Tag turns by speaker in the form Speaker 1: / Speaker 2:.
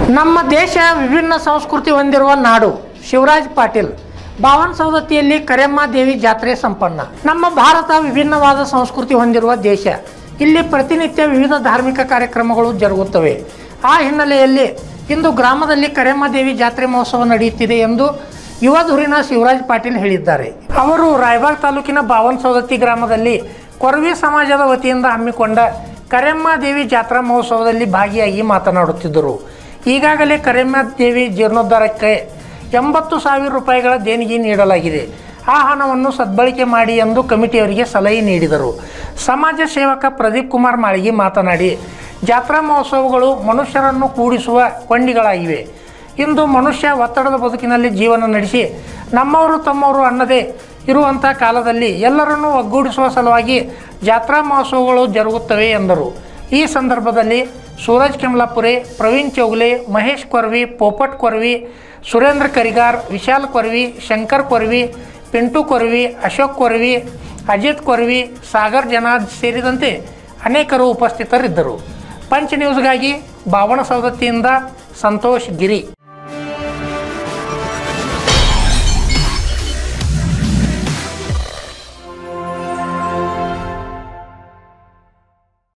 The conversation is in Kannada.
Speaker 1: ನಮ್ಮ ದೇಶ ವಿಭಿನ್ನ ಸಂಸ್ಕೃತಿ ಹೊಂದಿರುವ ನಾಡು ಶಿವರಾಜ್ ಪಾಟೀಲ್ ಬಾವನ್ ಸವದತ್ತಿಯಲ್ಲಿ ಕರೆಮ್ಮ ದೇವಿ ಜಾತ್ರೆ ಸಂಪನ್ನ ನಮ್ಮ ಭಾರತ ವಿಭಿನ್ನವಾದ ಸಂಸ್ಕೃತಿ ಹೊಂದಿರುವ ದೇಶ ಇಲ್ಲಿ ಪ್ರತಿನಿತ್ಯ ವಿವಿಧ ಧಾರ್ಮಿಕ ಕಾರ್ಯಕ್ರಮಗಳು ಜರುಗುತ್ತವೆ ಆ ಹಿನ್ನೆಲೆಯಲ್ಲಿ ಇಂದು ಗ್ರಾಮದಲ್ಲಿ ಕರೆಮ್ಮ ದೇವಿ ಜಾತ್ರೆ ಮಹೋತ್ಸವ ನಡೆಯುತ್ತಿದೆ ಎಂದು ಯುವ ಧುರೀಣ ಶಿವರಾಜ್ ಪಾಟೀಲ್ ಹೇಳಿದ್ದಾರೆ ಅವರು ರಾಯಬಾಗ್ ತಾಲೂಕಿನ ಬಾವನ್ ಸವದತ್ತಿ ಗ್ರಾಮದಲ್ಲಿ ಕೊರವಿ ಸಮಾಜದ ವತಿಯಿಂದ ಹಮ್ಮಿಕೊಂಡ ಕರೆಮ್ಮ ದೇವಿ ಜಾತ್ರಾ ಮಹೋತ್ಸವದಲ್ಲಿ ಭಾಗಿಯಾಗಿ ಮಾತನಾಡುತ್ತಿದ್ದರು ಈಗಾಗಲೇ ಕರೆಮ್ಮ ದೇವಿ ಜೀರ್ಣೋದ್ಧಾರಕ್ಕೆ ಎಂಬತ್ತು ಸಾವಿರ ರೂಪಾಯಿಗಳ ದೇಣಿಗೆ ನೀಡಲಾಗಿದೆ ಆ ಹಣವನ್ನು ಸದ್ಬಳಕೆ ಮಾಡಿ ಎಂದು ಕಮಿಟಿಯವರಿಗೆ ಸಲಹೆ ನೀಡಿದರು ಸಮಾಜ ಸೇವಕ ಪ್ರದೀಪ್ ಕುಮಾರ್ ಮಾಳಿಗೆ ಮಾತನಾಡಿ ಜಾತ್ರಾ ಮಹೋತ್ಸವಗಳು ಮನುಷ್ಯರನ್ನು ಕೂಡಿಸುವ ಕೊಂಡಿಗಳಾಗಿವೆ ಇಂದು ಮನುಷ್ಯ ಒತ್ತಡದ ಬದುಕಿನಲ್ಲಿ ಜೀವನ ನಡೆಸಿ ನಮ್ಮವರು ತಮ್ಮವರು ಅನ್ನದೇ ಇರುವಂಥ ಕಾಲದಲ್ಲಿ ಎಲ್ಲರನ್ನೂ ಒಗ್ಗೂಡಿಸುವ ಸಲುವಾಗಿ ಜಾತ್ರಾ ಮಹೋತ್ಸವಗಳು ಜರುಗುತ್ತವೆ ಎಂದರು ಈ ಸಂದರ್ಭದಲ್ಲಿ ಸೂರಜ್ ಕೆಮ್ಲಾಪುರೆ ಪ್ರವೀಣ್ ಚೌಗ್ಲೆ ಮಹೇಶ್ ಕೊರ್ವಿ ಪೋಪಟ್ ಕೊರ್ವಿ ಸುರೇಂದ್ರ ಕರಿಗಾರ್ ವಿಶಾಲ್ ಕೊರ್ವಿ ಶಂಕರ್ ಕೊರ್ವಿ ಪಿಂಟು ಕೊರ್ವಿ ಅಶೋಕ್ ಕೊರ್ವಿ ಅಜಿತ್ ಕೊರ್ವಿ ಸಾಗರ್ ಜನಾದ್ ಸೇರಿದಂತೆ ಅನೇಕರು ಉಪಸ್ಥಿತರಿದ್ದರು ಪಂಚ್ ನ್ಯೂಸ್ಗಾಗಿ ಬಾವಣ ಸವದತ್ತಿಯಿಂದ ಸಂತೋಷ್ ಗಿರಿ